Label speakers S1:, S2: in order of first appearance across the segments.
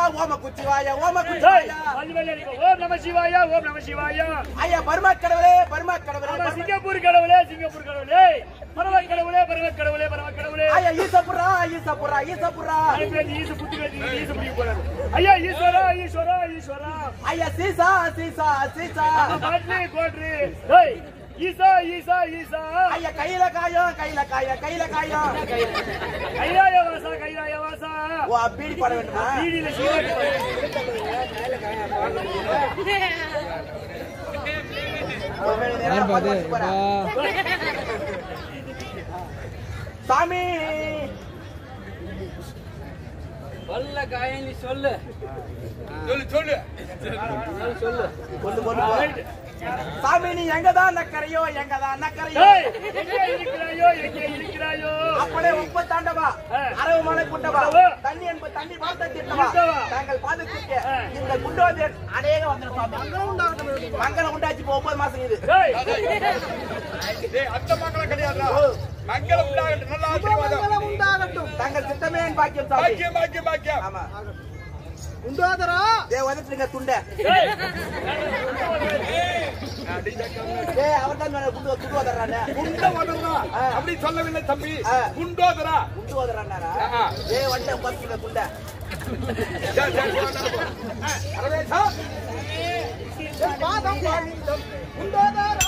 S1: ஓம குச்சிவாயா ஓம
S2: டேய்,
S1: குச்சிவாயா
S2: வள்ளி வள்ளி அடிக்கும். ஓம் நம சிவாயா ஓம் நம சிவாயா
S1: ஐயா பர்மா கடவுளே பர்மா
S2: ஆமா,
S1: கடவுளே
S2: சிங்கப்பூர் கடவுளே சிங்கப்பூர் கடவுளே பரவ கடவுளே பரவ கடவுளே பரவ கடவுளே
S1: ஐயா ஈசப்புரா ஈசப்புரா ஈசப்புரா
S2: அனுப்பி ஈசு புத்தி கட்டி ஈசு பிடிக்க போறாரு ஐயா ஈஸ்வரா ஈஸ்வரா ஈஸ்வரா
S1: ஐயா சீசா சீசா சீசா
S2: காட்லி கோட்ரி டேய் ஈசா ஈசா ஈசா
S1: ஐயா கையில காயம் கையில காயம் கையில காயம்
S2: கைலாய வாசா கைலாய வாசா
S1: ஓ பீடி போட வேண்டுமா
S2: பீடியில சீவாட்டி
S1: ஒருவேளை நேரம் பார்த்து வச்சு போறேன். சாமி
S3: சொல்ல காயம் நீ சொல்லு
S4: சொல்லு சொல்லு
S3: சொல்லு
S1: கொண்டு கொண்டு போ. சாமி நீ எங்கதான் நக்கரையோ எங்கதான் நக்கரையோ
S2: டேய் எங்கே இருக்கிறாயோ எங்கே இருக்கிறாயோ
S1: அப்படியே உப்ப தாண்டவா
S2: ஆ.
S1: அரவு மலை குண்டவா
S2: குண்டவா.
S1: தண்ணி என்பது தண்ணி பார்த்த திட்டவா
S2: திட்டவா.
S1: தாங்கள் பாதுகாக்க
S2: ஆ.
S1: இந்த குண்டோதி அநேக வந்துடும் சுவாமி மங்களம் உண்டாச்சு இப்போ ஒன்பது மாசம் இது
S2: டேய்
S4: டேய் அந்த மங்களம் கிடையாதுடா மங்களம் உண்டாகட்டும் நல்ல ஆசீர்வாதம்
S1: தங்கள் சித்தமே என் பாக்கியம் சாமி
S4: பாக்கியம் பாக்கியம் பாக்கியம்
S1: ஆமா
S3: உண்டாதரா
S1: டே வந்துட்டுங்க துண்டை
S2: டேய்
S1: டேய் அவர் தான் குண்டு குண்டு வதறானே
S4: குண்ட வதரா அப்படி சொல்லவில்லை தம்பி
S1: ஆ.
S4: குண்டோதரா
S1: குண்டு வதறானாரா
S4: ஆ.
S1: டேய் வந்துட்டு உட்காந்துங்க துண்டை
S4: சரி, சரி, சரி. ஆ, அரவேசா
S3: பாதம் பாடிந்தம் உண்டாதரா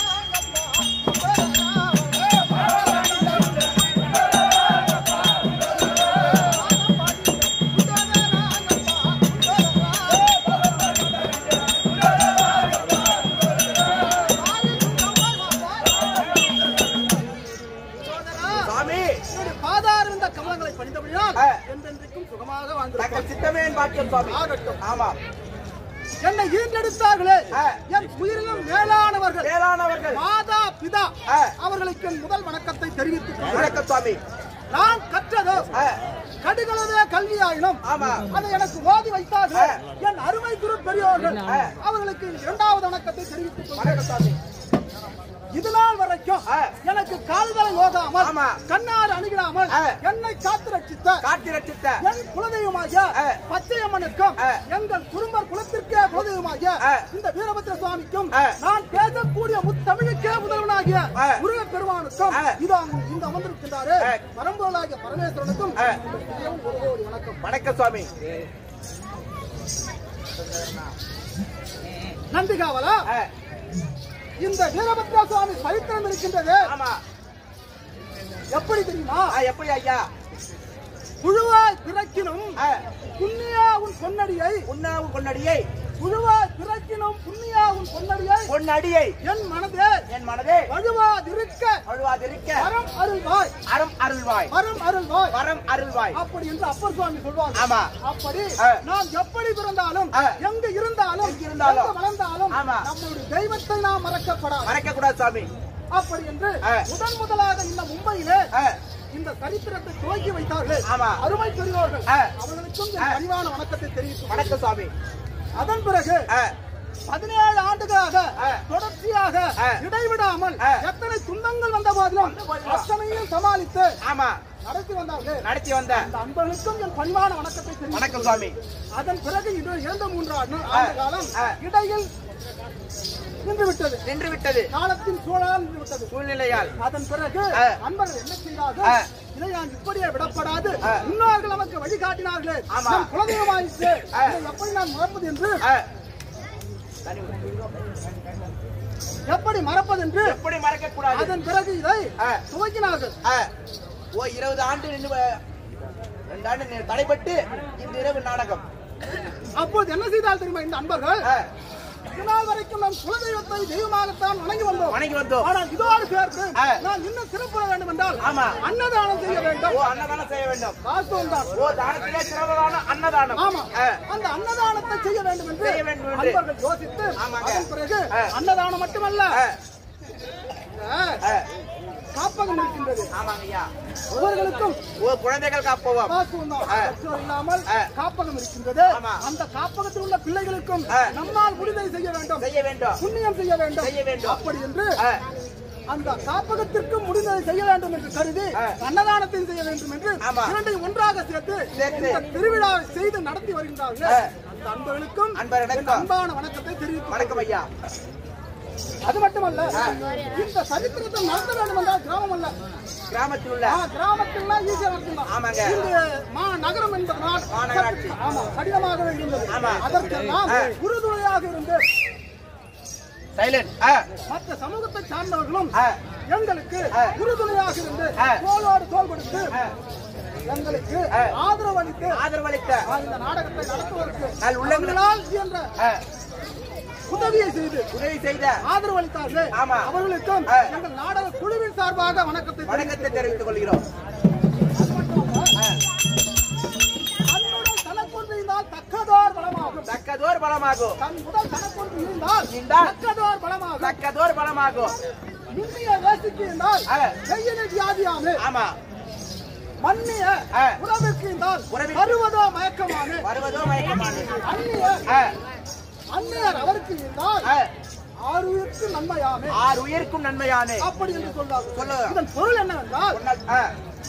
S1: சாமி
S3: பாதார் இந்த கமலங்களை பணிந்தபடியால்
S1: ஆ.
S3: என்றென்றைக்கும் சுகமாக
S1: தங்கள்
S3: வாழ்ந்திருப்பார்
S1: சித்தமே என் பாக்கியம் சுவாமி
S3: ஆகட்டும்.
S1: ஆமா
S3: என்னை ஈர்ந்தெடுத்தார்களே
S1: ஆ.
S3: என் உயிரிலும் மேலானவர்கள்
S1: வேளாணவர்கள்
S3: மாதா பிதா
S1: ஆ.
S3: அவர்களுக்கு என் முதல் வணக்கத்தை தெரிவித்துக் கொள்கிறேன்.
S1: வணக்கம் சுவாமி
S3: நான் கற்றதோ
S1: ஆ.
S3: கடுகளவே கல்வியாயினும்
S1: ஆமா.
S3: அதை எனக்கு ஓதி வைத்தார்கள் என் அருமை குரு பெரியோர்கள்
S1: ஆ.
S3: அவர்களுக்கு இரண்டாவது வணக்கத்தை தெரிவித்துக்
S1: வணக்கம்
S3: கொள்கிறேன்.
S1: சுவாமி
S3: இது நாள் வரைக்கும்
S1: ஆ.
S3: எனக்கு கால்களை ஓதாமல்
S1: ஆமா.
S3: கண்ணாறு அணுகிடாமல்
S1: ஆ.
S3: என்னை காத்து ரட்சித்த
S1: காட்டி ரட்சித்த
S3: என் குலதெய்வமாகிய
S1: ஆ.
S3: பச்சையம்மனுக்கும்
S1: ஆ.
S3: எங்கள் குடும்பர் குலத்திற்கே குலதெய்வமாகிய
S1: ஆ.
S3: இந்த வீரபத்ர சுவாமிக்கும்
S1: ஆ.
S3: நான் பேசக்கூடிய முத்தமிழுக்கே முதல்வனாகிய
S1: ஆ.
S3: முருக பெருமானுக்கும்
S1: ஆ.
S3: இதோ அங்கு இந்த அமர்ந்திருக்கின்றாரு
S1: ஆ.
S3: பரம்பொருளாகிய பரமேஸ்வரனுக்கும்
S1: ஆ.
S3: மிகவும் ஒரு கோடி வணக்கம்
S1: வணக்கம் சுவாமி
S3: நந்திகாவலா
S1: ஆ.
S3: இந்த வீரபத்ர சுவாமி சரித்திரம் இருக்கின்றது
S1: ஆமா
S3: எப்படி தெரியுமா
S1: ஆ, எப்படி ஐயா
S3: புழுவாய் பிறக்கினும்
S1: ஆ.
S3: புண்ணியா உன் பொன்னடியை
S1: உண்ணாவும் பொன்னடியை
S3: புழுவாய் பிறக்கினும் புண்ணியா உன் பொன்னடியை
S1: பொன்னடியை
S3: என் மனதே
S1: என் மனதே
S3: வழுவாதிருக்க
S1: அழுவாதிருக்க
S3: வரம் அருள்வாய்
S1: அறம் அருள்வாய்
S3: வரம் அருள்வாய்
S1: வரம் அருள்வாய்
S3: அப்படி என்று அப்பர் சுவாமி சொல்வாங்க
S1: ஆமா.
S3: அப்படி
S1: ஆ.
S3: நாம் எப்படி பிறந்தாலும்
S1: ஆ.
S3: எங்க இருந்தாலும்
S1: எங்க இருந்தாலும்.
S3: எங்க வளர்ந்தாலும்
S1: ஆமா.
S3: நம்மளுடைய தெய்வத்தை நாம் மறக்கப்படாது
S1: மறைக்க கூடாது சுவாமி
S3: அப்படி என்று
S1: ஆ.
S3: முதன் முதலாக இந்த மும்பையிலே
S1: ஆ.
S3: இந்த சரித்திரத்தை துவக்கி வைத்தார்கள்
S1: ஆமா.
S3: அருமை பெரியோர்கள்
S1: ஆ.
S3: அவர்களுக்கும்
S1: ஆ.
S3: என் பணிவான வணக்கத்தை தெரிவித்து
S1: வணக்கம் சுவாமி
S3: அதன் பிறகு
S1: ஆ.
S3: பதினேழு ஆண்டுகளாக
S1: ஆ.
S3: தொடர்ச்சியாக
S1: ஆ.
S3: இடைவிடாமல்
S1: ஆ.
S3: எத்தனை துன்பங்கள் வந்த போதிலும்
S1: வந்த போதிலும்.
S3: அத்தனையும் சமாளித்து
S1: ஆமா
S3: நடத்தி வந்தார்கள்
S1: நடத்தி வந்த
S3: அந்த அன்பர்களுக்கும் என் பணிவான வணக்கத்தை தெரிவித்து
S1: வணக்கம் சுவாமி
S3: அதன் பிறகு இது இரண்டு மூன்று ஆண்டு ஆண்டு காலம்
S1: ஆ.
S3: இடையில் நின்று விட்டது
S1: நின்று விட்டது
S3: காலத்தின் சூழலால் நின்று விட்டது
S1: சூழ்நிலையால்
S3: அதன் பிறகு
S1: ஆ.
S3: அன்பர்கள் என்ன
S1: ஆ.
S3: செய்தார்கள் இதை நான் இப்படியே விடப்படாது
S1: ஆ.
S3: முன்னோர்கள் நமக்கு வழிகாட்டினார்களே
S1: ஆமா.
S3: நம் குலதெய்வமாயிற்று
S1: ஆ.
S3: இதை எப்படி நான் மறப்பது என்று
S1: ஆ.
S3: எப்படி மறப்பது என்று
S1: எப்படி மறக்க கூடாது
S3: அதன் பிறகு இதை
S1: ஆ.
S3: துவக்கினார்கள்
S1: ஆ. ஓ இருபது ஆண்டு நின்று வ- ரெண்டு ஆண்டு நி- தடைப்பட்டு இந்த இரவு நாடகம்
S3: அப்போது என்ன செய்தால் தெரியுமா இந்த அன்பர்கள்
S1: ஆ.
S3: இதனால் வரைக்கும் நம் குலதெய்வத்தை தெய்வமாகத்தான் வணங்கி வந்தோம்
S1: வணங்கி வந்தோம்
S3: ஆனால் இதோடு சேர்த்து
S1: ஆ.
S3: நான் இன்னும் சிறப்புற வேண்டும் என்றால்
S1: ஆமா.
S3: அன்னதானம் செய்ய வேண்டும்
S1: ஓ அன்னதானம் செய்ய வேண்டும்
S3: வாஸ்தவம் தான்
S1: ஓ தானத்திலே சிறந்ததான அன்னதானம்
S3: ஆமா
S1: ஆ.
S3: அந்த அன்னதானத்தை செய்ய வேண்டும் என்று
S1: செய்ய வேண்டும் என்று.
S3: அன்பர்கள் யோசித்து
S1: ஆமாங்க.
S3: அதன் பிறகு
S1: ஆ.
S3: அன்னதானம் மட்டுமல்ல
S1: ஆ.
S3: இந்த
S1: ஆ.
S3: காப்பகம் இருக்கின்றது
S1: ஆமாங்க ஐயா
S3: அவர்களுக்கும்
S1: ஓ குழந்தைகள் காப்போம்
S3: வாஸ்தவம் தான்
S1: ஆ.
S3: பெற்றோர் இல்லாமல்
S1: ஆ.
S3: காப்பகம் இருக்கின்றது
S1: ஆமா.
S3: அந்த காப்பகத்தில் உள்ள பிள்ளைகளுக்கும்
S1: ஆ.
S3: நம்மால் முடிவை செய்ய வேண்டும்
S1: செய்ய வேண்டும்
S3: புண்ணியம் செய்ய வேண்டும்
S1: செய்ய வேண்டும்.
S3: அப்படி என்று
S1: ஆ.
S3: அந்த காப்பகத்திற்கு முடிந்ததை செய்ய வேண்டும் என்று கருதி
S1: ஆ.
S3: அன்னதானத்தை செய்ய வேண்டும் என்று
S1: ஆமா.
S3: இரண்டையும் ஒன்றாக சேர்த்து
S1: சேர்த்து.
S3: இந்த திருவிழாவை செய்து நடத்தி வருகின்றார்கள்
S1: ஆ.
S3: அந்த அன்பர்களுக்கும்
S1: அன்பர்களுக்கும்.
S3: என் அன்பான வணக்கத்தை தெரிவித்து
S1: வணக்கம் ஐயா
S3: அது மட்டுமல்ல இந்த சரித்திரத்தை நடத்த வேண்டும் என்றால் கிராமம் அல்ல
S1: கிராமத்தில் உள்ள
S3: ஆ, கிராமத்தில்னா ஈஸியா நடத்தலாம்
S1: ஆமாங்க.
S3: இந்த மா நகரம் என்பதனால்
S1: மாநகராட்சி.
S3: சற்று- ஆமா கடினமாகவே இருந்தது
S1: ஆமா.
S3: அதற்கெல்லாம்
S1: ஆ.
S3: உறுதுணையாக இருந்து
S1: சைலண்ட்
S3: மற்ற சமூகத்தை சார்ந்தவர்களும்
S1: ஆ.
S3: எங்களுக்கு
S1: ஆ.
S3: உறுதுணையாக இருந்து
S1: ஆ.
S3: தோளோடு தோள் கொடுத்து
S1: ஆ.
S3: எங்களுக்கு
S1: ஆ.
S3: ஆதரவு அளித்து
S1: ஆதரவளித்த
S3: ஆ, இந்த நாடகத்தை நடத்துவதற்கு
S1: நல் உள்ளங்கள்.
S3: அவர்களால் இயன்ற
S1: ஆ,
S3: உதவியை செய்து
S1: உதவி செய்த
S3: ஆதரவு அளித்தார்கள்
S1: ஆமா.
S3: அவர்களுக்கும்
S1: ஆ.
S3: எங்கள் நாடக குழுவின் சார்பாக வணக்கத்தை
S1: வணக்கத்தை தெரிவித்துக் கொள்கிறோம்
S3: தன்னுடன் தனக்கொன்று இருந்தால் தக்கதோர் பலமாகும்
S1: தக்கதோர் பலமாகும்
S3: தன் உடல் தனக்கொன்று இருந்தால்
S1: இருந்தால்
S3: தக்கதோர் பலமாகும்
S1: தக்கதோர் பலமாகும்
S3: நுண்ணிய வேசிக்கு இருந்தால்
S1: ஆ.
S3: செய்யன வியாதியாமே
S1: ஆமா
S3: மன்னிய
S1: ஆ.
S3: உறவிற்கு இருந்தால்
S1: உறவிற்கு-
S3: வருவதோ மயக்கமாமே
S1: வருவதோ மயக்கமானது
S3: அந்நிய
S1: ஆ,
S3: அந்நியர் அவருக்கு இருந்தால்
S1: ஆ,
S3: ஆறுயிருக்கு நன்மையாமே
S1: ஆறு உயிருக்கும் நன்மையானே
S3: அப்படி என்று சொல்றார்கள்
S1: சொல்லுங்க.
S3: இதன் பொருள் என்னவென்றால்
S1: சொன்னால், ஆ,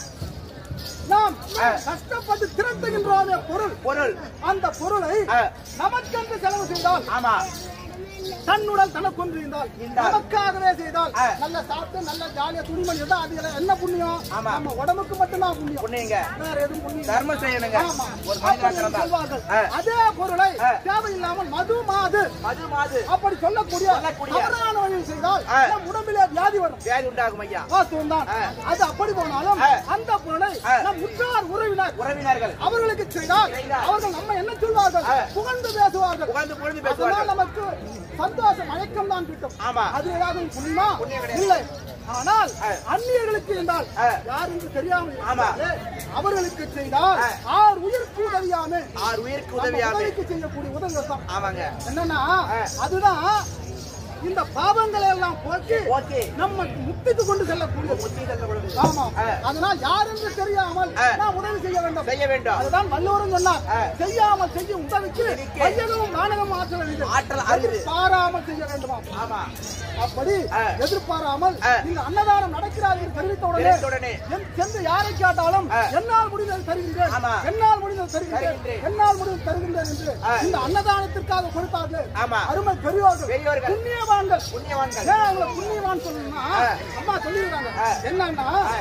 S3: நாம்
S1: ஆ.
S3: கஷ்டப்பட்டு திரட்டுகின்றோமே பொருள்
S1: பொருள்
S3: அந்த பொருளை
S1: ஆ.
S3: நமக்கென்று செலவு செய்தால்
S1: ஆமா
S3: தன்னுடன் தனக்கொன்று இருந்தால்
S1: இருந்தால்.
S3: நமக்காகவே செய்தால்
S1: ஆ.
S3: நல்ல சாப்பிட்டு நல்ல ஜாலியா துணிமணி இருந்தா அது எல்லாம் என்ன புண்ணியம்
S1: ஆமா.
S3: நம்ம உடம்புக்கு மட்டும்தான் புண்ணியம்
S1: புண்ணியங்க
S3: வேற எதுவும் புண்ணியம்
S1: தர்மம் செய்யணுங்க
S3: ஆமா.
S1: ஒரு
S3: அப்படி
S1: மனிதனாக
S3: என்று
S1: இருந்தால்.
S3: சொல்வார்கள்.
S1: ஆ,
S3: அதே பொருளை
S1: ஆ.
S3: தேவையில்லாமல் மது மாது
S1: மது மாது
S3: அப்படி சொல்லக்கூடிய
S1: சொல்லக்கூடிய.
S3: தவறான வழியில் செய்தால்
S1: ஆ.
S3: நம் உடம்பிலே வியாதி வரும்
S1: வியாதி உண்டாகும் ஐயா
S3: வாஸ்தவம் தான்
S1: ஆ.
S3: அது அப்படி போனாலும்
S1: ஆ.
S3: அந்த பொருளை
S1: ஆ.
S3: நம் உற்றார் உறவினர்
S1: உறவினர்கள்
S3: அவர்களுக்கு செய்தால்
S1: செய்தால்.
S3: அவர்கள் நம்ம என்ன சொல்வார்கள்
S1: ஆ.
S3: புகழ்ந்து பேசுவார்கள்
S1: புகழ்ந்து பொழுது
S3: அதனால்
S1: பேசுவார்கள்
S3: நமக்கு சந்தோஷம் மயக்கம் தான் கிட்டும்
S1: ஆமா.
S3: அது ஏதாவது புண்ணியமா
S1: புண்ணியம் கிடையாது.
S3: இல்லை ஆனால்
S1: ஆ.
S3: அந்நியர்களுக்கு என்றால்
S1: ஆ.
S3: யார் என்று தெரியாமல்
S1: ஆமா.
S3: இருக்கிறார்களே, அவர்களுக்கு செய்தால்
S1: ஆ.
S3: ஆறு உயிருக்கு உதவியாமே
S1: ஆறு உயிருக்கு
S3: நம்ம
S1: உதவியாமே
S3: உதவிக்கு செய்யக்கூடிய உதவிகள் தான்
S1: ஆமாங்க
S3: என்னன்னா
S1: ஆ.
S3: அதுதான் இந்த பாவங்களை எல்லாம் போக்கி
S1: ஓகே
S3: நம்ம முக்திக்கு கொண்டு செல்லக்கூடிய
S1: முத்தி செல்ல பொழுது
S3: ஆமா
S1: ஆ.
S3: அதனால் யார் என்று தெரியாமல்
S1: ஆ.
S3: நாம் உதவி செய்ய வேண்டும்
S1: செய்ய வேண்டும்
S3: அதுதான் வல்லூரும் சொன்னார்
S1: ஆ.
S3: செய்யாமல் செய்யும் உதவிக்கு
S1: உதவிக்கு
S3: வையகமும் நாடகம் ஆற்றல் அரிது.
S1: ஆற்றல் அரிது.
S3: எதிர்பாராமல் செய்ய வேண்டுமா
S1: ஆமா
S3: அப்படி
S1: ஆ.
S3: எதிர்பாராமல்
S1: ஆ.
S3: இந்த அன்னதானம் நடக்கிறார் என்று தெரிவித்த உடனே
S1: தெரிவித்த உடனே
S3: என் சென்று யாரை கேட்டாலும்
S1: ஆ.
S3: என்னால் முடிந்தது தருகின்றேன்
S1: ஆமா.
S3: என்னால் முடிந்தது தருகின்றேன்
S1: தருகின்றேன்.
S3: என்னால் முடிந்தது தருகின்றேன் என்று
S1: ஆ.
S3: இந்த அன்னதானத்திற்காக கொடுத்தார்கள்
S1: ஆமா.
S3: அருமை பெரியோர்கள்
S1: பெரியோர்கள்.
S3: புண்ணியவான்கள்
S1: புண்ணியவான்கள்
S3: ஏன் அவங்களை புண்ணியவான் சொல்லணும்னா
S1: ஆ.
S3: அம்மா சொல்லிடுறாங்க
S1: ஆ.
S3: என்னன்னா
S1: ஆ.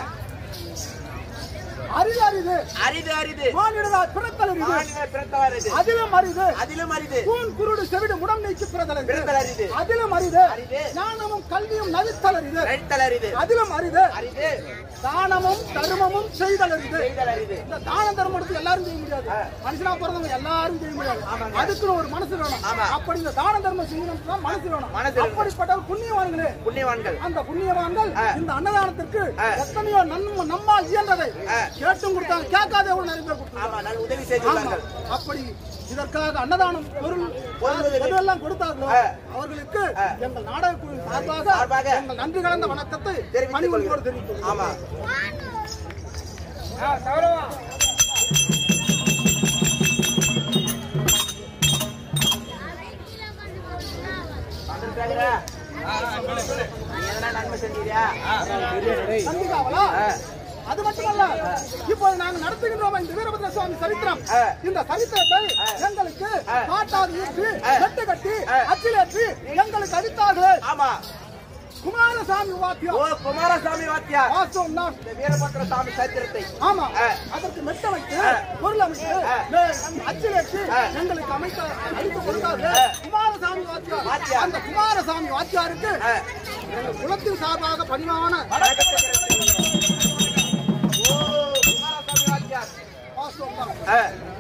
S3: அரிது அரிது
S1: அரிது அரிது
S3: மானிடரால் பிறத்தல் அரிது
S1: மாநில பிறந்தவர் அரிது
S3: அதிலும் அரிது
S1: அதிலும் அரிது
S3: கூன் குருடு செவிடு முடம் நீக்கி பிறத்தல் அரிது
S1: பிறந்தல் அரிது
S3: அதிலும் அரிது
S1: அரிது.
S3: ஞானமும் கல்வியும் நவித்தல் அரிது
S1: நடித்தல் அரிது
S3: அதிலும் அரிது
S1: அரிது
S3: தானமும் தர்மமும் செய்தல் அரிது
S1: செய்தல் அரிது
S3: இந்த தான தர்மம் எடுத்து எல்லாரும் செய்ய முடியாது மனுஷனா பிறந்தவங்க எல்லாரும் செய்ய முடியாது
S1: ஆமாங்க.
S3: அதுக்குன்னு ஒரு மனசு வேணும்
S1: ஆமா.
S3: அப்படி இந்த தான தர்மம் செய்யணும்னா மனசு வேணும்
S1: மனசு வேணும்.
S3: அப்படிப்பட்ட புண்ணியவான்களே
S1: புண்ணியவான்கள்
S3: அந்த புண்ணியவான்கள்
S1: ஆ.
S3: இந்த அன்னதானத்திற்கு
S1: ஆ.
S3: எத்தனையோ நன்மை நம்மால் இயன்றதை
S1: ஆ.
S3: கேட்டும் கொடுத்தாங்க கேட்காதவங்க நிறைய பேர் கொடுத்தாங்க
S1: ஆமா நான் உதவி
S3: ஆமா.
S1: செய்துள்ளார்கள்
S3: அப்படி இதற்காக அன்னதானம் பொருள்
S1: பொருள் உதவி.
S3: எல்லாம் கொடுத்தார்களோ
S1: ஆ.
S3: அவர்களுக்கு
S1: ஆ.
S3: எங்கள் நாடக குழு சார்பாக
S1: சார்பாக
S3: எங்கள் நன்றி கலந்த வணக்கத்தை
S1: தெரிவித்துக்
S3: பணிவோடு
S1: கொள்கிறேன்
S3: தெரிவித்துக்
S1: ஆமா வந்திருக்காங்களா? நீ எதனா நன்மை செஞ்சீரியா
S3: நன்றிகாவலா அது மட்டுமல்ல இப்போது நாங்கள் நடத்துகின்றோம் இந்த வீரபத்ர சுவாமி சரித்திரம்
S1: ஆ.
S3: இந்த சரித்திரத்தை எங்களுக்கு
S1: ஆ.
S3: பாட்டாக ஈர்த்து
S1: ஆ.
S3: கட்டு கட்டி
S1: ஆ.
S3: அச்சிலேற்றி எங்களுக்கு அளித்தார்கள்
S1: ஆமா
S3: குமாரசாமி வாத்தியம்
S1: ஓ குமாரசாமி வாத்தியார்
S3: வாஸ்தவம் தான்
S1: இந்த வீரபத்ர சாமி சரித்திரத்தை
S3: ஆமா
S1: ஆ.
S3: அதற்கு மெட்ட வைத்து
S1: ஆ.
S3: பொருள் அமைத்து
S1: ஆ.
S3: அச்சிலேற்றி
S1: ஆ.
S3: எங்களுக்கு அமைத்த அளித்து கொடுத்தார்கள்
S1: ஆ.
S3: குமாரசாமி வாத்தியார்
S1: வாத்தியார்.
S3: அந்த குமாரசாமி வாத்தியாருக்கு
S1: ஆ.
S3: எங்கள் குலத்தின் சார்பாக பணிவான
S1: வணக்கத்தை தெரிவித்துக் கொள்கிறேன். ஓ குமாரசாமி வாத்தியார்
S3: வாஸ்தவம் தான்
S1: ஆ,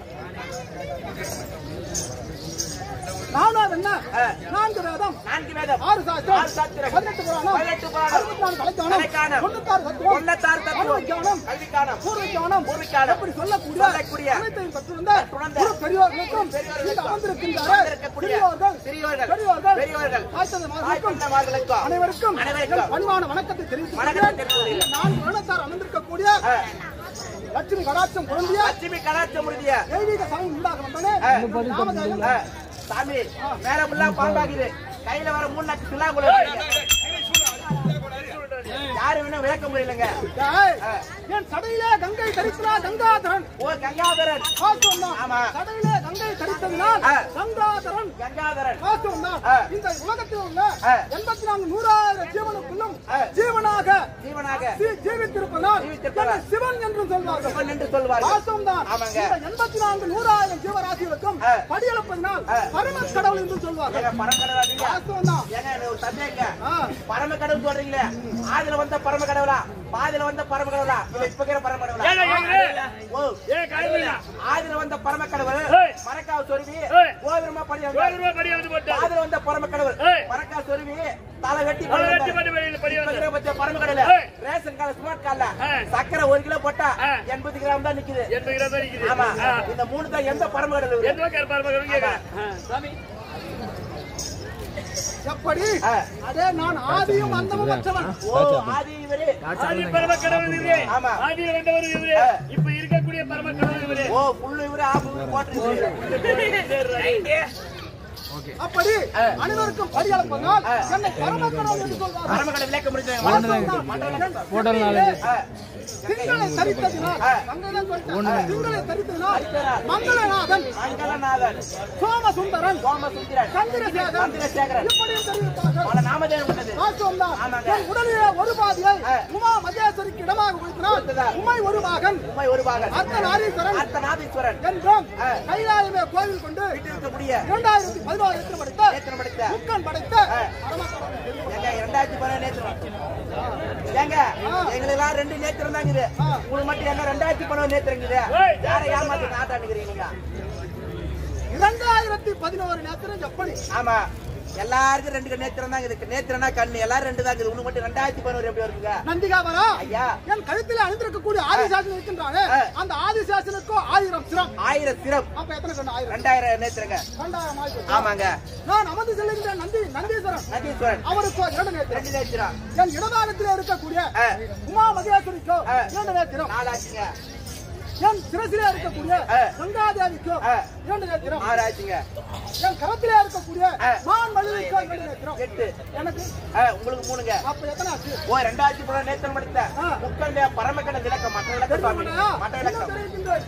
S3: நானாவது என்ன
S1: ஆ.
S3: நான்கு வேதம்
S1: நான்கு வேதம்
S3: ஆறு சாஸ்திரம்
S1: ஆறு சாஸ்திரம்,
S3: பதினெட்டு புராணம்
S1: பதினெட்டு புராணம்,
S3: அறுபத்தி நாலு கலைக்கானம்
S1: கலைக்கானம்,
S3: தொண்ணூத்தாறு தத்துவம்
S1: தொண்ணூத்தாறு தத்துவம்,
S3: அறுபத்தியானம்
S1: கல்விக்கானம்,
S3: பூர்வஜானம்
S1: பூர்வஜானம்,
S3: எப்படி சொல்லக்கூடிய
S1: சொல்லக்கூடிய
S3: அனைத்தையும் பெற்றிருந்த
S1: பெற்றிருந்த
S3: குரு பெரியோர்களுக்கும்
S1: பெரியோர்களுக்கும்
S3: இங்கு அமர்ந்திருக்கின்ற
S1: அமர்ந்திருக்கக்கூடிய
S3: பெரியோர்கள்
S1: பெரியோர்கள்,
S3: பெரியோர்கள்
S1: பெரியோர்கள்,
S3: தாய்த்தந்தைமார்களுக்கும்
S1: தாய்த்தந்தைமார்களுக்கும்,
S3: அனைவருக்கும்
S1: அனைவருக்கும்
S3: என் பணிவான வணக்கத்தை தெரிவித்துக்
S1: வணக்கத்தை
S3: கொள்கிறேன்.
S1: தெரிவித்துக்
S3: இந்த நான்கு வருடத்தார் அமர்ந்திருக்கக்கூடிய
S1: ஆ,
S3: லட்சுமி கடாட்சம் பொருந்திய
S1: லட்சுமி கலாச்சாரம் உறுதிய
S3: தெய்வீக சமம் உண்டாக வந்தனே
S1: ஆ.
S3: நாமதேயம்
S1: ஆ, சாமி மேல முள்ளா பாம்பாக்குது கையில வர மூணு நட்டு சிலாங்குள்ள யாரு வேணா விளக்க முடியலங்க
S3: டேய், என் சடையிலே கங்கை தரித்தனா கங்காதரன்
S1: ஓ கங்காதரன்
S3: வாஸ்தவம் தான்.
S1: ஆமா.
S3: சடையிலே கங்கை தரித்ததினால்
S1: ஆ.
S3: கங்காதரன்
S1: கங்காதரன்
S3: வாஸ்தவம் தான்.
S1: ஆ.
S3: இந்த உலகத்தில் உள்ள
S1: ஆ.
S3: எண்பத்தி நான்கு நூறாயிரம் ஜீவனுக்குள்ளும்
S1: ஆ.
S3: ஜீவனாக
S1: ஜீவனாக
S3: ஜீ- ஜீவித்திருப்பதால்
S1: ஜீவித்திருப்பதால்
S3: என்னை சிவன் என்றும் சொல்வார்கள்
S1: சிவன் என்று சொல்வார்கள்
S3: வாஸ்தவம் தான்.
S1: ஆமாங்க.
S3: இந்த எண்பத்தி நான்கு நூறாயிரம் ஜீவராசிகளுக்கும்
S1: ஆ.
S3: படியளப்பதினால்
S1: ஆ.
S3: பரம கடவுள் என்று சொல்வார்கள்
S1: ஏங்க பரமக்கடவுளா நீங்க
S3: வாஸ்தவம் தான்.
S1: ஏங்க எனக்கு ஒரு சந்தேகங்க
S3: ஆ.
S1: பரம கடவுள் சொல்றீங்களே ஆதில வந்த பரம கடவுளா பாதில வந்த பரம கடவுளா இல்ல இப்ப இருக்கிற பரம கடவுளா
S2: ஏடா கேக்குது?
S1: ஓ
S2: ஏ காய்மீனா
S1: ஆதில வந்த பரம கடவுள்
S2: ஏய்.
S1: மரக்காவ சொருவி
S2: ஏய்.
S1: கோபுரமா படி
S2: ஒரு ரூபா படி வந்து போட்டாரு
S1: பாதில வந்த பரம கடவுள்
S2: ஏய்.
S1: மரக்கா சொருவி தலை வெட்டி
S2: அவரை
S1: படி
S2: வெட்டி
S1: வந்தாரு.
S2: பண்ணி வெளியில படி
S1: இப்ப
S2: வந்து
S1: இருக்கிற பச்சை பரம கடவுள்
S2: ஏய்.
S1: ரேஷன் கார்டு ஸ்மார்ட் கார்டுல
S2: ஏய்.
S1: சக்கரை ஒரு கிலோ போட்டா
S2: ஆ.
S1: எண்பது கிராம் தான் நிக்குது
S2: எண்பது கிலோ தான் இருக்குது
S1: ஆமா
S2: ஆ.
S1: இந்த மூணு தான் எந்த பரம கடவுள்
S2: எந்த பக்கம் இருப்பாரு பாருங்க கேக்குறேன் ஆ, சாமி
S3: எப்படி
S1: ஆ.
S3: அதே நான் ஆதியும் அந்தமும் மற்றவன்
S1: ஓ ஆதி இவரு
S2: ஆதி பரம கடவுள் இவரே
S1: ஆமா.
S2: ஆதியில வந்தவர் இவரே
S1: ஆ.
S2: இப்ப இருக்கக்கூடிய பரம கடவுள் இவரே
S1: ஓ புல்லு இவரு ஆப்பு இவரு போட்டு
S3: அப்படி அனைவருக்கும் படியளப்பதால் என்னை பரம கடவுள் என்று சொல்வார்கள்
S1: பரம கடவுள் விளக்க முடியாது
S3: வாஸ்தவம் தான். திங்களை தரித்ததினால் மங்களம் சொல்லிட்டேன். திங்களை தரித்ததினால் மங்களநாதன்
S1: மங்களநாதன்
S3: சோமசுந்தரன்
S1: சோமசுந்தரன்
S3: சந்திரசேகரன்
S1: சந்திரசேகரன்
S3: இப்படியும் தெரிவித்தார்கள்
S1: பல நாமதேவம் உள்ளது
S3: வாஸ்தவம் தான்.
S1: ஆமாங்க.
S3: என் உடலிலே ஒரு பாதியை
S1: ஆ.
S3: உமா மகேஸ்வரிக்கு இடமாக
S1: கொடுத்ததா?
S3: கொடுத்தினார் உமை ஒரு மகன்
S1: உண்மை ஒரு பாகன்
S3: அர்த்தநாரீஸ்வரன்
S1: அர்த்தநாதீஸ்வரன்
S3: என்றும்
S1: ஆ.
S3: கைலாயமே கோவில் கொண்டு
S1: இருக்கக்கூடிய
S3: இரண்டாயிரத்தி பதினாறு எட்டு படைத்த
S1: நேத்திரம் படைத்த
S3: முக்கன் படைத்த
S1: ஆ.
S3: பரமக்கடவுள்.
S1: ஏங்க இரண்டாயிரத்தி பதினேழு நேத்திரம் ஏங்க எங்களுக்கு எல்லாம் ரெண்டு நேத்திரம் தான் இருக்குது
S3: ஆ.
S1: உங்களுக்கு மட்டும் என்ன ரெண்டாயிரத்தி பதினோரு நேத்திரம் இருக்குது
S2: ஏய்.
S1: யாரை ஏமாத்தி நாட்டாண்டுக்கிறீங்க நீங்க
S3: இரண்டாயிரத்தி பதினோரு நேரத்தில் எப்படி
S1: ஆமா எல்லாருக்கும் ரெண்டு நேத்திரம் தான் இருக்கு நேத்திரம்னா கண்ணு எல்லாரும் ரெண்டு தான் இருக்குது உனக்கு மட்டும் ரெண்டாயிரத்தி பதினோரு எப்படி வருங்க
S3: நந்திகாவரா
S1: ஐயா
S3: என் கழுத்தில் அணிந்திருக்கக்கூடிய ஆதிசாசன் இருக்கின்றானே
S1: ஆ.
S3: அந்த ஆதிசாசனுக்கும் ஆயிரம் சிரம்
S1: ஆயிரம் சிரம்
S3: அப்ப எத்தனை கண்ணு ஆயிரம்
S1: ரெண்டாயிரம் நேத்திரங்க
S3: ரெண்டாயிரம் ஆயிரம்
S1: ஆமாங்க
S3: நான் அமர்ந்து செல்லுகின்ற நந்தி நந்தீஸ்வரன்
S1: நந்தீஸ்வரன்
S3: அவருக்கோ இரண்டு நேத்திரம்
S1: ரெண்டு நேத்திரம்
S3: என் இடபாகத்தில் இருக்கக்கூடிய
S1: ஆ.
S3: உமா மகேஸ்வரிக்கோ
S1: ஆ.
S3: இரண்டு நேத்திரம்
S1: நாலாச்சுங்க
S3: என் சிரசிலே இருக்கக்கூடிய
S1: ஆ.
S3: கங்காதேவிக்கோ
S1: ஆ.
S3: இரண்டு நேத்திரம்
S1: ஆறாச்சுங்க
S3: என் கரத்திலே இருக்கக்கூடிய
S1: ஆ.
S3: மான் மல்லிகைக்கோ இரண்டு நேத்திரம்
S1: எட்டு
S3: எனக்கு
S1: ஆ, உங்களுக்கு மூணுங்க
S3: அப்ப எத்தனை ஆச்சு
S1: ஓ ரெண்டாயிரத்தி பதினோரு நேத்திரம் படுத்த
S3: ஆ.
S1: முக்கண்ட பரமக்கண்ட விளக்கம் மற்ற விளக்கம் சுவாமி
S3: தெரியுமாண்ணா?
S1: மற்ற
S3: இன்னும்
S1: விளக்கம்
S3: தெரிவிக்கின்றேன்.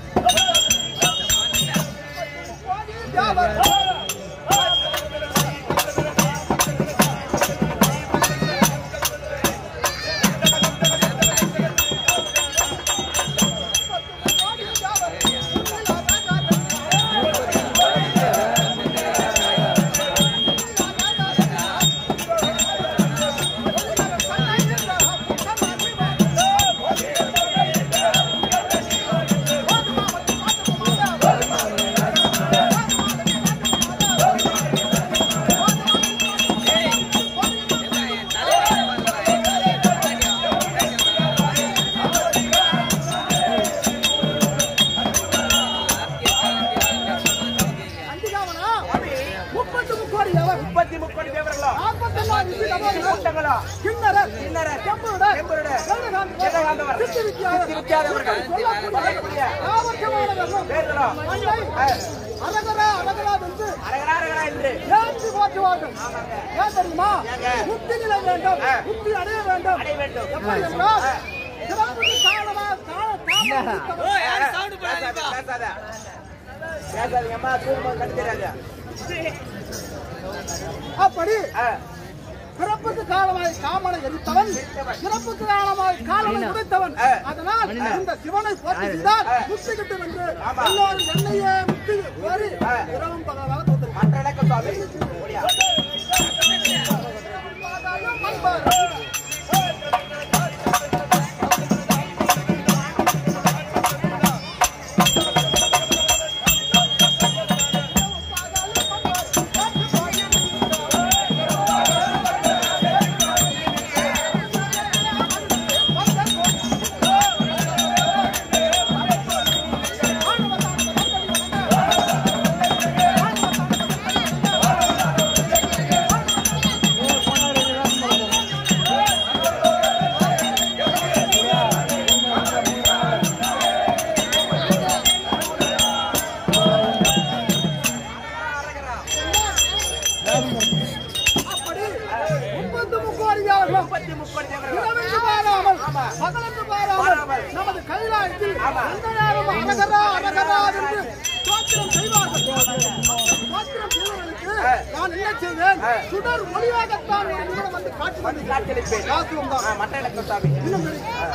S3: அந்திகாவனா? முப்பத்து முக்கோடி எவர்?
S1: முப்பத்தி முக்கோடி தேவர்களோ
S3: நாற்பத்தொன்னாயிரம் இசை தபோதரர்,
S1: கூட்டங்களோ
S3: கிண்ணறர்,
S1: கிண்ணறர்,
S3: செம்பருடர்,
S1: செம்பருடர்,
S3: ஜெகநாதவர்,
S1: ஜெகநாதவர்,
S3: சித்தி வித்தியாதவர்,
S1: சித்தி வித்தியாதவர்கள்,
S3: சொல்லக்கூடிய
S1: சொல்லக்கூடிய
S3: யாவர்க்கமானவர்களும்
S1: பேர்களோ
S3: மண்ணை அரகரா அரகரா வென்று
S1: அரகரா அரகரா என்று
S3: ஏற்றி போற்றுவார்கள். ஏன் தெரியுமா?
S1: ஏங்க?
S3: முக்தி நிலை வேண்டும்
S1: ஆ.
S3: முக்தி அடைய வேண்டும்
S1: அடைய வேண்டும்.
S3: எப்படி என்றால்
S1: ஆ.
S3: சிறப்புக்கு காரணமா கால காரணம்
S1: பேசாத, பேசாத. பேசாதீங்க அம்மா தூங்கும்போது கண்டு தெரியாத
S3: அப்படி
S1: ஆ,
S3: பிறப்புக்கு காலமாய் காமனை எரித்தவன் பிறப்புக்கு காலமாய் காலனை உடைத்தவன்
S1: ஆ.
S3: அதனால் இந்த சிவனை போற்றி செய்தால் முக்தி கிட்டும் என்று
S1: ஆமா.
S3: எல்லோரும் என்னையே முக்தி கோரி
S1: ஆ.
S3: இரவும் பகலாக தோன்றும்
S1: மற்ற விளக்கம் சுவாமி ஓடியா.
S3: ஆ பகலென்று பாராமல்
S1: பாராமல்.
S3: நமது கைலாயத்தில்
S1: ஆமா.
S3: எந்த நேரம் அரகரா அரகரா என்று தோத்திரம் செய்வார்கள் தோத்திரம் செய்வர்களுக்கு நான் என்ன செய்வேன்
S1: ஆ.
S3: சுடர் ஒளியாகத்தான் ஒரு நிமிடம் வந்து காட்சி
S1: வந்து
S3: வந்து
S1: காட்சியளிப்பேன்
S3: வாசகம் தான்.
S1: ஆ, மட்ட இலக்கம் சாமி
S3: இன்னும்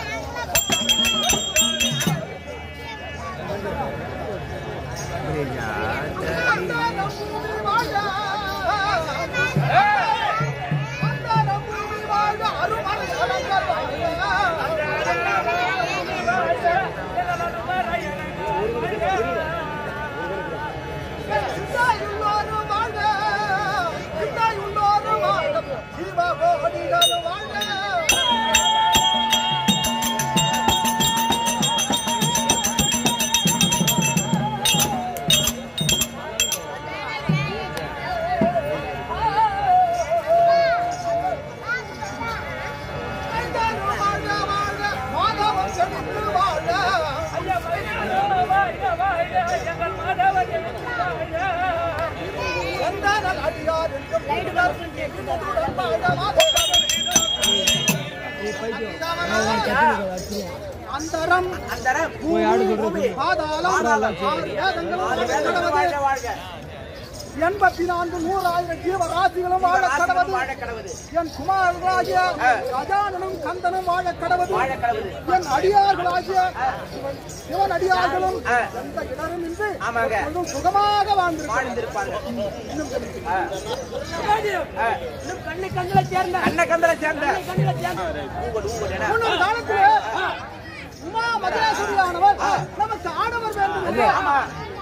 S3: அந்தரம்
S1: அந்தரம் பூமி
S3: பாதாளம்
S1: பாதாளம்.
S3: ஆறு வேதங்களும்
S1: ஆறு
S3: வாழ
S1: வேதங்களும்
S3: கடவுது.
S1: வாழ்க வாழ்க
S3: எண்பத்தி நான்கு நூறாயிரம் ஜீவராசிகளும் வாழ கடவுது
S1: வாழ கடவுது
S3: என் குமாரர்களாகிய
S1: ஆ.
S3: கஜானனும் கந்தனும் வாழ கடவுது
S1: வாழ கடவுது
S3: என் அடியார்களாகிய சிவன் சிவன் அடியார்களும்
S1: ஆ.
S3: எந்த இடரும் இன்றி
S1: ஆமாங்க.
S3: எப்பொழுதும் சுகமாக வாழ்ந்திருப்பார்கள்
S1: வாழ்ந்திருப்பாங்க
S3: இன்னும் தெரிவிக்கிறேன்.
S1: ஆ. ஆ.
S5: கண்ணு கண்ணுல சேர்ந்த
S1: அன்ன கந்தல சேர்ந்த
S5: கண்ணுல சேர்ந்த
S1: ஊங்கல் ஊங்கல் என.
S3: முன்னொரு காலத்திலே உமா மகேஸ்வரியானவர் நமக்கு ஆடவர் வேண்டும் என்று
S1: ஆமா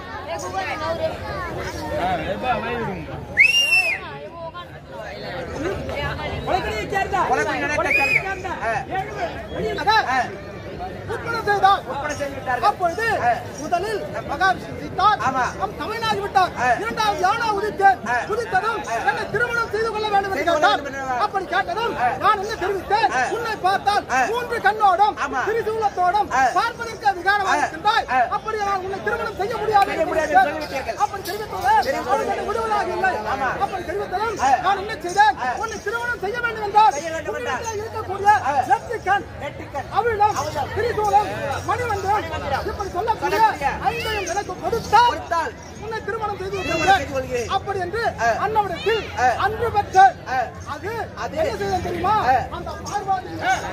S5: உலகத்தையே சேர்ந்த
S1: உலகம் நடக்க சேர்ந்த ஆ.
S3: மகன்
S1: ஆ.
S3: உட்பட செய்தார்
S1: ஒப்படை செய்து விட்டார்கள்
S3: அப்பொழுது
S1: ஆ.
S3: முதலில் மகாவிஷ்ணு உதித்தார்
S1: ஆமா.
S3: நம் தமிழ்நாடு விட்டார்
S1: ஆ.
S3: இரண்டாவது யானா உதித்தேன்
S1: ஆ.
S3: உதித்ததும் என்னை திருமணம் செய்து கொள்ள வேண்டும் என்று
S1: செய்து கொள்ள
S3: கேட்டார்
S1: வேண்டும் என்று
S3: அப்படி கேட்டதும்
S1: ஆ.
S3: நான் என்ன தெரிவித்தேன்
S1: ஆ.
S3: உன்னை பார்த்தால்
S1: ஆ.
S3: மூன்று கண்ணோடும்
S1: ஆமா.
S3: திரிசூலத்தோடும்
S1: ஆ.
S3: பார்ப்பதற்கு விகாரமாக
S1: ஆ.
S3: இருக்கின்றாய்
S1: ஆ.
S3: அப்படி நான் உன்னை திருமணம் செய்ய முடியாது
S1: செய்ய
S3: என்று
S1: முடியாது
S3: தெரிவித்தேன்.
S1: என்று சொல்லிவிட்டீர்கள்.
S3: அப்படி தெரிவித்தது அவர்கள் விடுவதாக இல்லை
S1: ஆமா.
S3: அப்படி தெரிவித்ததும்
S1: ஆ.
S3: நான் என்ன செய்தேன்
S1: ஆ.
S3: உன்னை திருமணம் செய்ய வேண்டும் என்றால்
S1: செய்ய வேண்டும் என்றால்.
S3: உன்னிடத்திலே இருக்கக்கூடிய
S1: ஆ.
S3: நெற்றிக்கண்
S1: நெற்றிக்கண்.
S3: அவிழம்
S1: அவிழம்.
S3: திரிசூலம் மணிவந்திரம் இப்படி சொல்லக்கூடிய
S1: சொல்லக்கூடிய
S3: ஐந்தையும் எனக்கு கொடுத்தால்
S1: கொடுத்தால்
S3: உன்னை திருமணம் செய்து
S1: திருமணம்
S3: வைக்கிறேன்.
S1: செய்து கொள்கிறேன்.
S3: அப்படி என்று
S1: ஆ.
S3: அன்னவிடத்தில்
S1: ஆ.
S3: அன்று பெற்ற
S1: ஆ.
S3: அது
S1: அது
S3: என்ன செய்ய தெரியுமா
S1: ஆ.
S3: அந்த பார்வாதி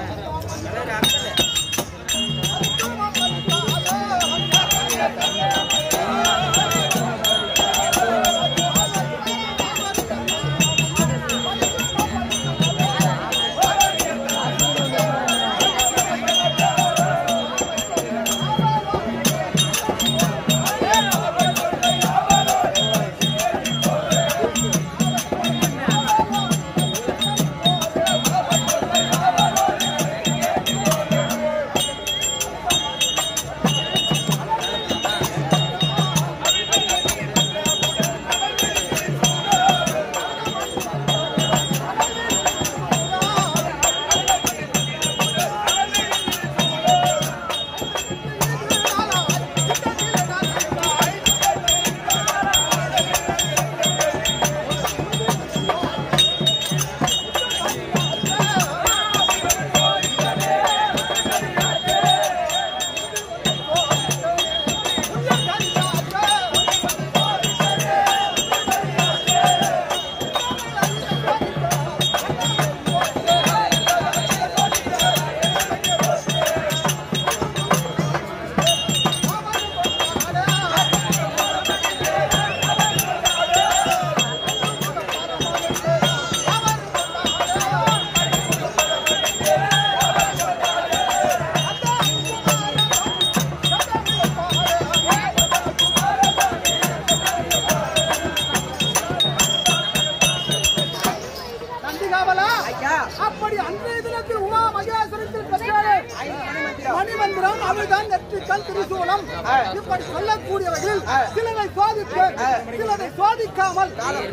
S3: நந்திகாவலா
S1: ஐயா
S3: அப்படி அன்றைய தினத்தில் உமா மகேஸ்வரத்தில் பெற்றாரே மணிமந்திரம் அவள்தான் நெற்றிக்கல் திரிசூலம் இப்படி சொல்லக்கூடியவர்கள் சிலரை சோதிப்பேன் சிலரை சோதிக்காமல் காலம்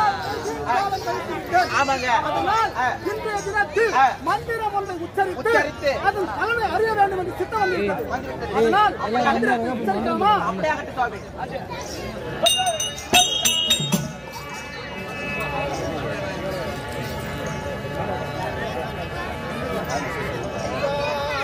S3: கழித்துவிட்டேன்.
S1: ஆமாங்க
S3: அதனால் இன்றைய தினத்தில் மந்திரம் ஒன்றை உச்சரித்து
S1: உச்சரித்து
S3: அதன் பலனை அறிய வேண்டும் என்று சித்தம் வந்திருக்கிறது அதனால் மந்திரத்தை உச்சரிக்கலாமா
S1: அப்படியே ஆகட்டும் சுவாமி
S3: ஆ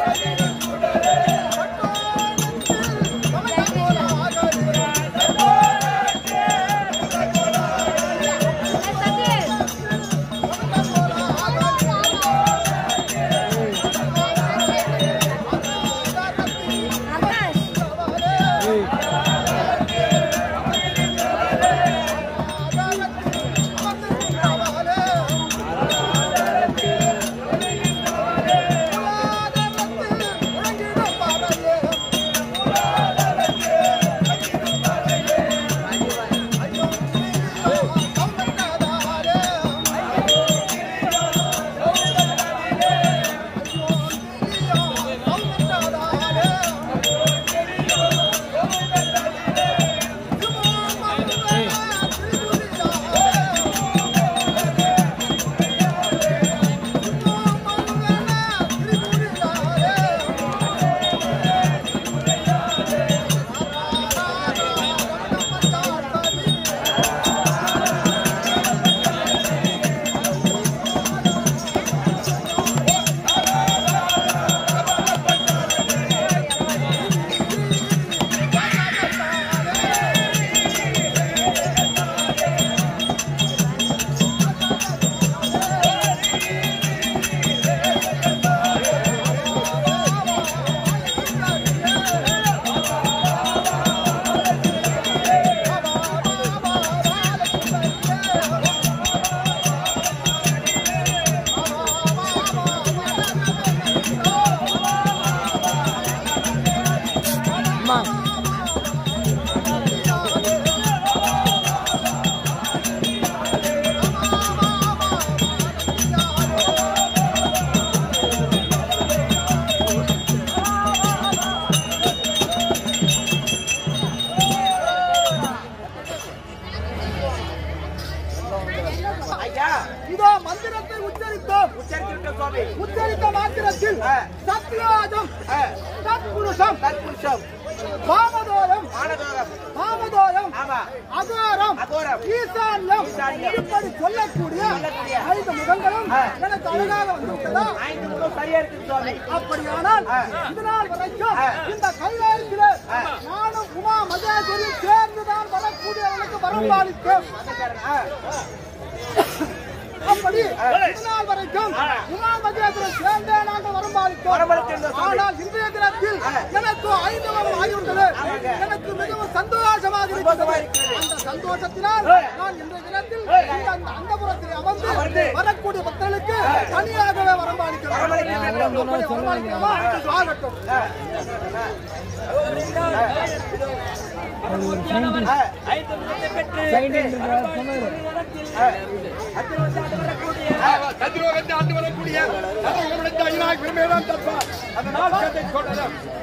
S1: ஐயா
S3: இதோ மந்திரத்தை உச்சரித்தோம்
S1: உச்சரித்திருக்க சுவாமி
S3: உச்சரித்த மாத்திரத்தில்
S1: ஆ.
S3: சத்யாஜம்
S1: ஆ,
S3: சத்புருஷம்
S1: தற்புருஷம்
S3: பாமதோரம்
S1: ஆனதோரம்
S3: பாமதோரம்
S1: ஆமா
S3: அகோரம்
S1: அகோரம்.
S3: ஈசான்யம்
S1: ஈசான்யம்.
S3: இப்படி சொல்லக்கூடிய
S1: சொல்லக்கூடிய
S3: ஐந்து முகங்களும்
S1: ஆ.
S3: எனக்கு அழகாக வந்துவிட்டதா
S1: ஐந்து முகம் சரியா இருக்கு சுவாமி
S3: அப்படியானால்
S1: ஆ.
S3: இது நாள் வரைக்கும்
S1: ஆ.
S3: இந்த கைலாயத்தில்
S1: ஆ.
S3: நானும் உமா மகேஸ்வரி சேர்ந்துதான் வரக்கூடியவர்களுக்கு வரம்பாளிக்கும்
S1: ஆ,
S3: அப்படி இது நாள் வரைக்கும்
S1: ஆ.
S3: உமா மகேஸ்வரன் சேர்ந்தே நாங்கள் வரம்பாளிக்கும்
S1: வரமளிக்கின்ற சுவாமி.
S3: ஆனால் இன்றைய தினத்தில்
S1: ஆ.
S3: எனக்கு ஐந்து வருடம் ஆகிவிட்டது
S1: ஆமாங்க.
S3: எனக்கு மிகவும் சந்தோஷமாக
S1: சந்தோஷமா
S3: இருக்கிறது
S1: இருக்கிறது.
S3: அந்த சந்தோஷத்தினால்
S1: ஆ.
S3: நான் இன்றைய தினத்தில்
S1: ஆ.
S3: இந்த அந்த அந்தபுரத்தில்
S1: அமர்ந்து.
S3: அமர்ந்து வரக்கூடிய பக்தர்களுக்கு தனியாகவே வரம்பாளிக்கிறோம்
S1: வரமளிக்கின்ற
S3: அப்படி வரம்பாளிக்கிறோமா? ஆகட்டும்
S1: ஆ,
S5: ஐந்து முகத்தை பெற்று
S4: சந்திரோகத்தை ஆண்டு வரக்கூடிய சந்திரோகத்தை ஐநாக பெருமைதான் தப்பா அந்த நாள் கதை சொல்றேன்